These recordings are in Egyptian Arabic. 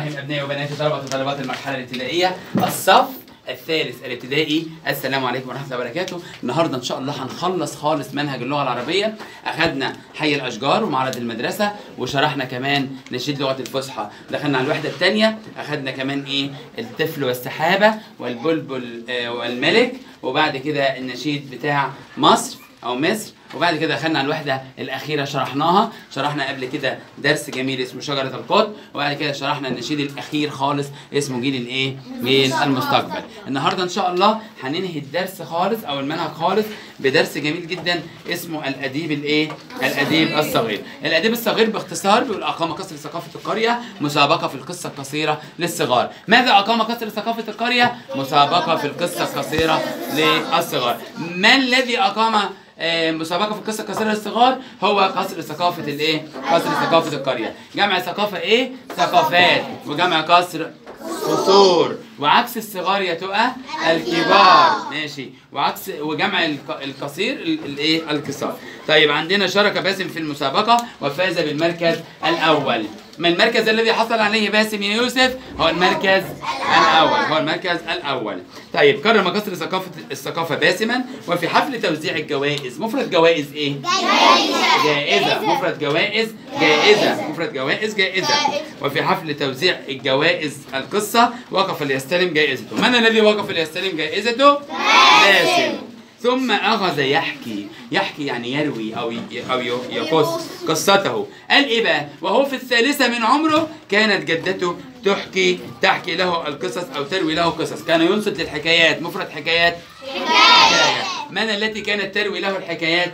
الرحيم ابنائي وبناتي طلبه وطالبات المرحله الابتدائيه الصف الثالث الابتدائي السلام عليكم ورحمه الله وبركاته النهارده ان شاء الله هنخلص خالص منهج اللغه العربيه اخذنا حي الاشجار ومعرض المدرسه وشرحنا كمان نشيد لغه الفصحى دخلنا على الوحده الثانيه اخذنا كمان ايه الطفل والسحابه والبلبل آه، والملك وبعد كده النشيد بتاع مصر او مصر وبعد كده دخلنا على الوحده الاخيره شرحناها شرحنا قبل كده درس جميل اسمه شجره القط وبعد كده شرحنا النشيد الاخير خالص اسمه جيل الايه جيل المستقبل النهارده ان شاء الله هننهي الدرس خالص او المنهج خالص بدرس جميل جدا اسمه الاديب الايه الاديب الصغير الاديب الصغير باختصار بيقول اقام قصر ثقافه القريه مسابقه في القصه القصيره للصغار ماذا اقام قصر ثقافه القريه مسابقه في القصه القصيره للصغار ما الذي اقام آه، مسابقه في القصه القصيره للصغار هو قصر ثقافه الايه؟ قصر ثقافه القريه. جمع ثقافه ايه؟ ثقافات وجمع قصر قصور وعكس الصغار يا تقى الكبار ماشي وعكس وجمع الق- القصير ال- الايه القصار طيب عندنا شارك باسم في المسابقه وفاز بالمركز الاول ما المركز الذي حصل عليه باسم يا يوسف هو المركز الاول هو المركز الاول طيب كرم قصر ثقافه الثقافه باسما وفي حفل توزيع الجوائز مفرد جوائز ايه جائزة مفرد جوائز جائزة مفرد جوائز جائزة وفي حفل توزيع الجوائز القصة وقف ليستلم جائزته من الذي وقف ليستلم جائزته؟ باسم ثم أخذ يحكي يحكي يعني يروي أو ي- أو ي- يقص قصته قال إيه بقى وهو في الثالثة من عمره كانت جدته تحكي تحكي له القصص أو تروي له قصص كان ينصت للحكايات مفرد حكايات حكاية من التي كانت تروي له الحكايات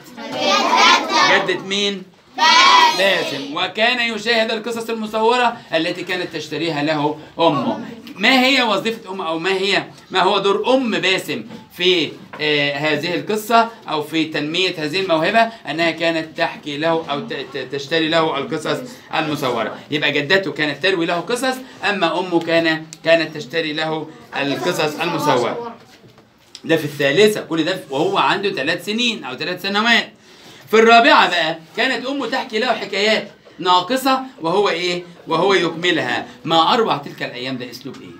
جدة مين؟ باسم وكان يشاهد القصص المصورة التي كانت تشتريها له أمه ما هي وظيفة أم أو ما هي ما هو دور أم باسم في آه هذه القصة أو في تنمية هذه الموهبة أنها كانت تحكي له أو ت- ت- تشتري له القصص المصورة يبقى جدته كانت تروي له قصص أما أمه كان كانت تشتري له القصص المصورة ده في الثالثة كل ده وهو عنده ثلاث سنين أو ثلاث سنوات في الرابعة بقى كانت أمه تحكي له حكايات ناقصة وهو إيه؟ وهو يكملها ما أروع تلك الأيام ده أسلوب إيه؟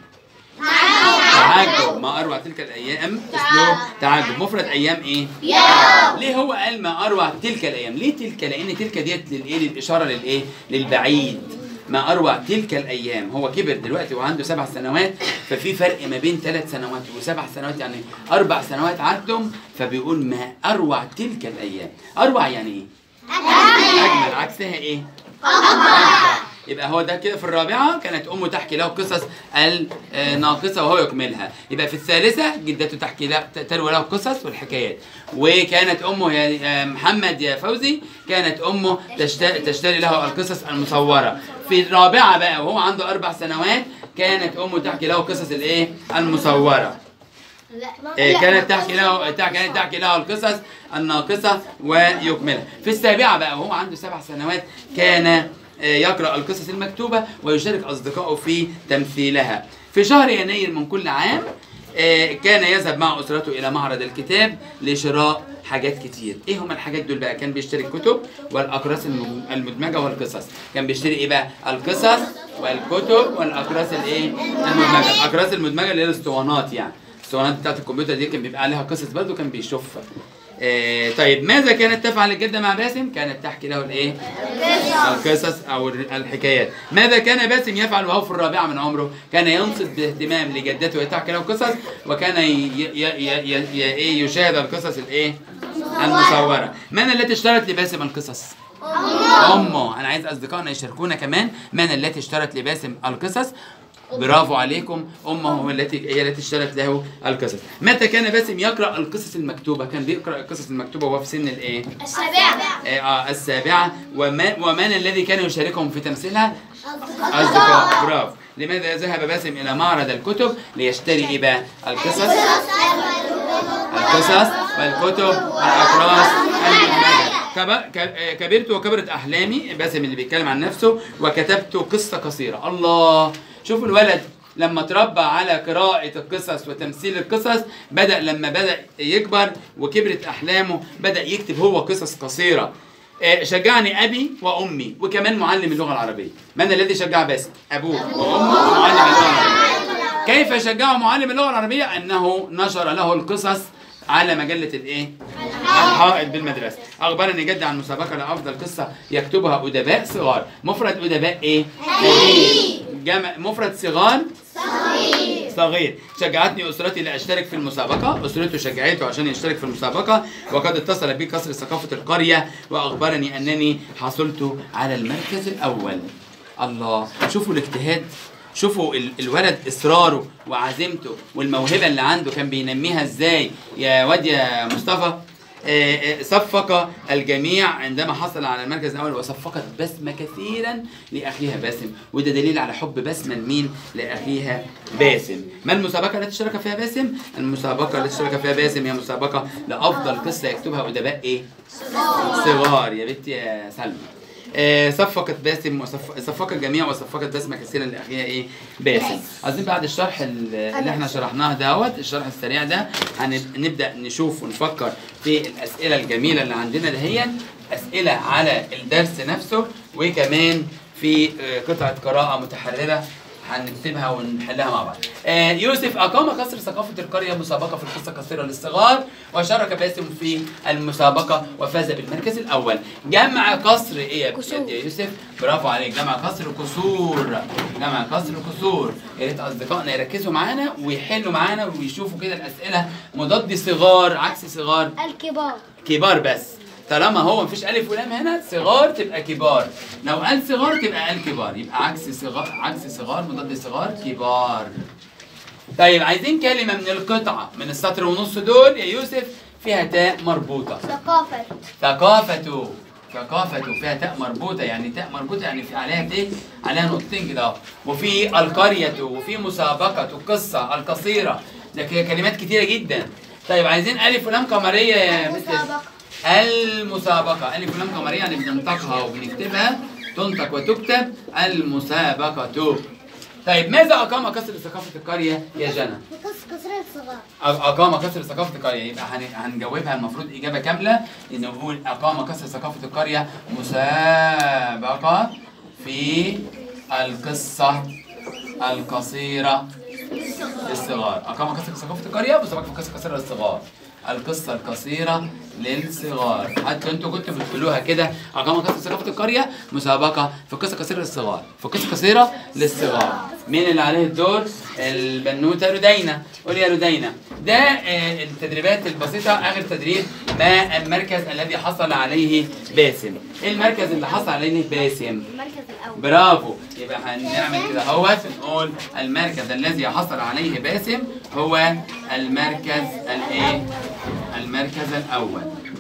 تعجب ما أروع تلك الأيام أسلوب تعجب مفرد أيام إيه؟ ليه هو قال ما أروع تلك الأيام؟ ليه تلك؟ لأن تلك ديت للإيه؟ للإشارة للإيه؟ للبعيد ما أروع تلك الأيام هو كبر دلوقتي وعنده سبع سنوات ففي فرق ما بين ثلاث سنوات وسبع سنوات يعني أربع سنوات عدهم فبيقول ما أروع تلك الأيام أروع يعني إيه؟ أجمل عكسها إيه؟ أجمل. يبقى هو ده كده في الرابعة كانت أمه تحكي له قصص الناقصة وهو يكملها يبقى في الثالثة جدته تحكي له تروي له القصص والحكايات وكانت أمه يا يا محمد يا فوزي كانت أمه تشت- تشتري له القصص المصورة في الرابعة بقى وهو عنده أربع سنوات كانت أمه تحكي له قصص الإيه المصورة إيه، كانت تحكي له تح- كانت تحكي له القصص الناقصة ويكملها في السابعة بقى وهو عنده سبع سنوات كان آه، يقرأ القصص المكتوبة ويشارك أصدقائه في تمثيلها في شهر يناير من كل عام آه، كان يذهب مع أسرته إلى معرض الكتاب لشراء حاجات كتير ايه هم الحاجات دول بقى كان بيشتري الكتب والاقراص الم- المدمجه والقصص كان بيشتري ايه بقى القصص والكتب والاقراص الايه المدمجه الاقراص المدمجه اللي هي الاسطوانات يعني الاسطوانات بتاعت الكمبيوتر دي كان بيبقى عليها قصص برضه كان بيشوفها آه طيب ماذا كانت تفعل الجده مع باسم كانت تحكي له الايه القصص او الر- الحكايات ماذا كان باسم يفعل وهو في الرابعه من عمره كان ينصت باهتمام لجدته وتحكي له قصص وكان ي... ي... ي... ي... ي... إيه؟ يشاهد القصص الايه المصوره من التي اشترت لباسم القصص امه انا عايز اصدقائنا يشاركونا كمان من التي اشترت لباسم القصص برافو عليكم امه التي هي التي اشترت له القصص متى كان باسم يقرا القصص المكتوبه كان بيقرا القصص المكتوبه وهو في سن الايه السابعة آه آه، السابعة وما ومن الذي كان يشاركهم في تمثيلها؟ أصدقاء برافو لماذا ذهب باسم إلى معرض الكتب ليشتري إيه بقى؟ القصص القصص والكتب والأقراص المدمجة كب- ك- آه، كبرت وكبرت أحلامي باسم اللي بيتكلم عن نفسه وكتبت قصة قصيرة الله شوفوا الولد لما تربى على قراءة القصص وتمثيل القصص بدأ لما بدأ يكبر وكبرت أحلامه بدأ يكتب هو قصص قصيرة آه، شجعني ابي وامي وكمان معلم اللغه العربيه من الذي شجع باسم ابوه وامه ومعلم اللغه العربيه كيف شجعه معلم اللغه العربيه انه نشر له القصص على مجله الايه الحائط بالمدرسه اخبرني جدي عن مسابقه لافضل قصه يكتبها ادباء صغار مفرد ادباء ايه جمع مفرد صغار صغير شجعتني اسرتي لاشترك في المسابقه اسرته شجعته عشان يشترك في المسابقه وقد اتصل بي قصر ثقافه القريه واخبرني انني حصلت على المركز الاول الله شوفوا الاجتهاد شوفوا ال- الولد اصراره وعزيمته والموهبه اللي عنده كان بينميها ازاي يا واد يا مصطفى آه، آه، صفق الجميع عندما حصل على المركز الاول وصفقت بسمه كثيرا لاخيها باسم وده دليل على حب بسمه لمين لاخيها باسم ما المسابقه التي اشترك فيها باسم المسابقه التي اشترك فيها باسم هي مسابقه لافضل قصه يكتبها ادباء ايه صغار يا بنتي يا سلمى آه، صفقت باسم وصف... صفق الجميع وصفقت بسمه كثيرا لاخيها ايه باسم عايزين بعد الشرح ال- اللي احنا شرحناه دوت الشرح السريع ده هنبدا نشوف ونفكر في الاسئله الجميله اللي عندنا دهيت اسئله على الدرس نفسه وكمان في آه، قطعه قراءه متحرره هنكتبها ونحلها مع بعض. آه يوسف أقام قصر ثقافة القرية مسابقة في القصة القصيرة للصغار وشارك باسم في المسابقة وفاز بالمركز الأول. جمع قصر إيه يا كسور. يا يوسف؟ برافو عليك جمع قصر قصور. جمع قصر قصور. يا ريت أصدقائنا يركزوا معانا ويحلوا معانا ويشوفوا كده الأسئلة مضاد صغار عكس صغار الكبار كبار بس طالما هو مفيش الف ولام هنا صغار تبقى كبار لو قال صغار تبقى قال كبار يبقى عكس صغار عكس صغار مضاد صغار كبار طيب عايزين كلمه من القطعه من السطر ونص دول يا يوسف فيها تاء مربوطه ثقافة ثقافته ثقافته فيها تاء مربوطه يعني تاء مربوطه يعني في عليها ايه عليها نقطتين كده أهو. وفي القريه وفي مسابقه القصه القصيره ده ك- كلمات كتيره جدا طيب عايزين الف ولام قمريه يا بنت المسابقة. المسابقة ألف ولام قمرية يعني بننطقها وبنكتبها تنطق وتكتب المسابقة طيب ماذا أقام قصر ثقافة القرية يا جنى؟ قص قصرية صغار أ- أقام قصر ثقافة القرية يبقى هن- هنجاوبها المفروض إجابة كاملة إن نقول أقام قصر ثقافة القرية مسابقة في القصة القصيرة للصغار أقام قصر ثقافة القرية مسابقة في القصة القصيرة للصغار القصة القصيرة للصغار حتى انتوا كنتوا بتقولوها كده أقام قصر ثقافة القرية مسابقة في القصة القصيرة للصغار في القصة القصيرة للصغار مين اللي عليه الدور؟ البنوتة ردينة قولي يا ردينة ده آه، التدريبات البسيطة آخر تدريب ما المركز الذي حصل عليه باسم إيه المركز اللي حصل عليه باسم؟ المركز الأول برافو يبقى هنعمل كده اهوت نقول المركز الذي حصل عليه باسم هو المركز الايه المركز الاول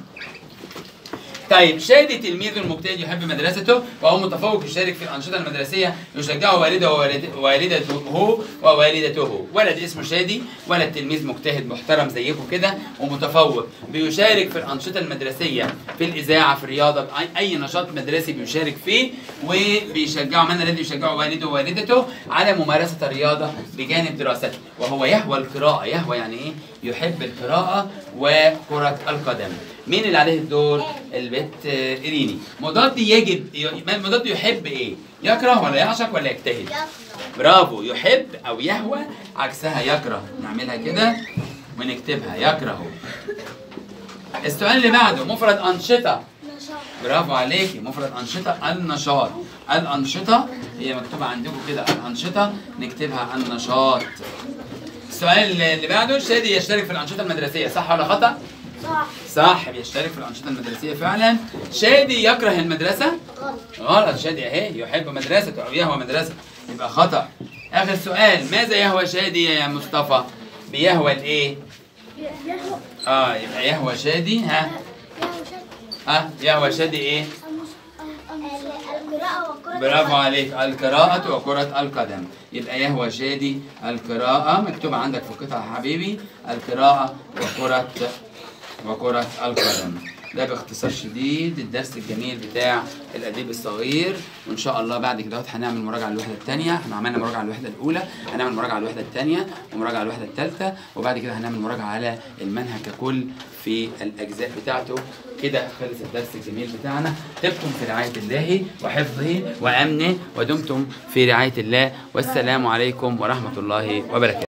طيب شادي تلميذ مجتهد يحب مدرسته وهو متفوق يشارك في الأنشطة المدرسية يشجعه والده ووالد- ووالدته ووالدته ولد اسمه شادي ولد تلميذ مجتهد محترم زيكم كده ومتفوق بيشارك في الأنشطة المدرسية في الإذاعة في الرياضة أي- أي نشاط مدرسي بيشارك فيه وبيشجعه من الذي يشجعه والده ووالدته على ممارسة الرياضة بجانب دراسته وهو يهوى القراءة يهوى يعني إيه يحب القراءة وكرة القدم مين اللي عليه الدور؟ البت آه، إريني مضاد يجب ي- مضاد يحب إيه؟ يكره ولا يعشق ولا يجتهد؟ برافو يحب أو يهوى عكسها يكره نعملها كده ونكتبها يكره السؤال اللي بعده مفرد أنشطة نشاط برافو عليكي مفرد أنشطة النشاط الأنشطة هي مكتوبة عندكم كده الأنشطة نكتبها النشاط السؤال اللي بعده شادي يشترك في الأنشطة المدرسية صح ولا خطأ؟ صح صح بيشترك في الأنشطة المدرسية فعلا شادي يكره المدرسة غلط غلط شادي اهي يحب مدرسته أو يهوى مدرسته يبقى خطأ آخر سؤال ماذا يهوى شادي يا مصطفى؟ بيهوى الإيه؟ يهوى اه يبقى يهوى شادي ها يهوى شك ها يهوى شادي ايه؟ القراءة والكرة برافو عليك القراءة وكرة القدم يبقى يهوى شادي القراءة مكتوبة عندك في القطعة يا حبيبي القراءة وكرة وكرة القدم ده باختصار شديد الدرس الجميل بتاع الاديب الصغير وان شاء الله بعد كده هنعمل مراجعه للوحده الثانيه احنا عملنا مراجعه للوحده الاولى هنعمل مراجعه للوحده الثانيه ومراجعه للوحده الثالثه وبعد كده هنعمل مراجعه على المنهج ككل في الاجزاء بتاعته كده خلص الدرس الجميل بتاعنا طبتم في رعايه الله وحفظه وامنه ودمتم في رعايه الله والسلام عليكم ورحمه الله وبركاته